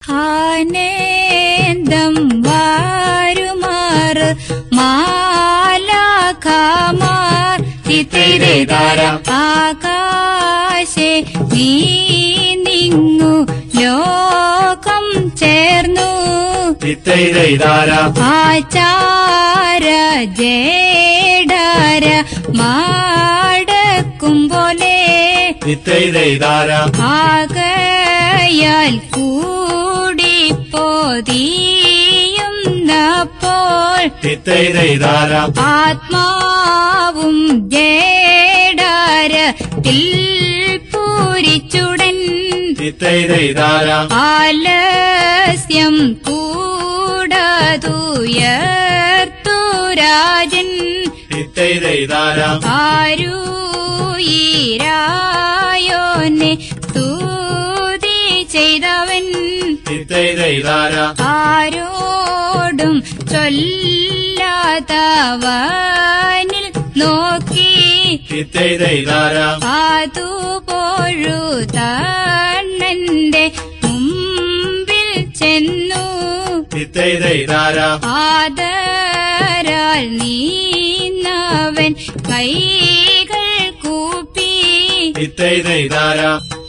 ആനന്ദം വാരുമാറ് മാലാഖമാർ തിത്തിരതാര ആകാശെ നീ നിങ്ങു ലോകം ചേർന്നു തിത്തൈതൈതാര ആചാര ജേഡാര മാടക്കും പോലെ തിത്തൈതൈതാര ആകയാൽ കൂടി പോതിയുന്നപ്പോൾ തിത്തൈതൈതാര ആത്മാവും ജേഡാര പൂരിച്ചുടൻ തിത്തൈതൈതാര ആലസ്യം കൂടതുയർത്തു രാജൻ തിത്തൈതൈതാര ആരൂയിരായോനെ സ്തുതി ചെയ്തവൻ തിത്തൈതൈതാര ആരോടും ചൊല്ലാതവനിൽ നോക്കി തിത്തൈതൈതാര അതുപോഴുതണ്ണന്റെ മുമ്പിൽ ചെന്നു തിത്തൈതൈതാര ആദരാൽ നീന്നവൻ കൈകൾ കൂപ്പി തിത്തൈതൈതാര